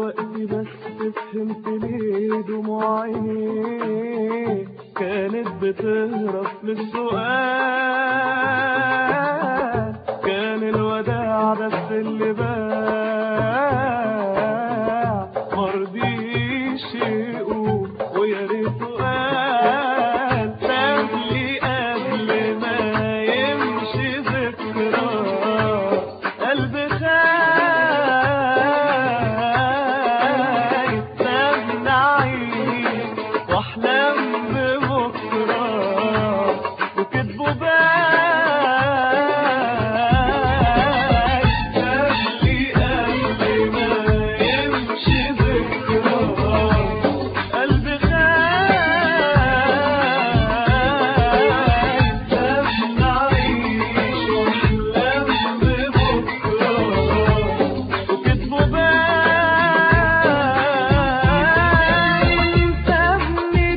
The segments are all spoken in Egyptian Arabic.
دلوقتي بس فهمت ليه دموع عينيه كانت بتهرب للسؤال كان الوداع بس اللي باع مرضيش يقول ويا ريته قال سابلي قبل ما يمشي ذكرى قلبي خايف سابني أعيش واحلم ببكرة وكتبه باي سابلي قبل ما يمشي ذكرى قلبي خايف سابني أعيش واحلم ببكرة وكتبه باين سابني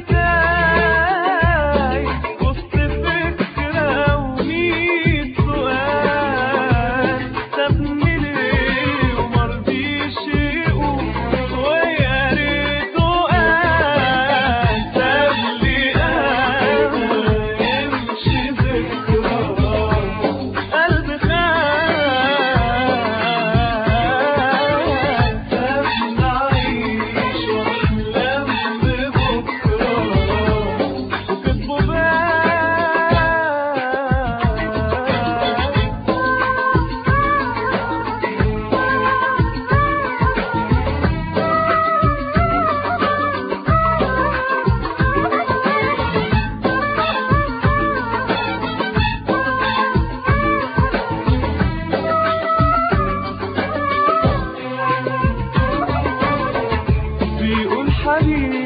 تايه وسط فكرة وميت سؤال سابني ليه ومرضيش يقول ويا ريته قال سابلي قبل يمشي ذكرى قلبي خايف سابني أعيش وأحلم ببكرة وكتبه باي بيقول حبيبي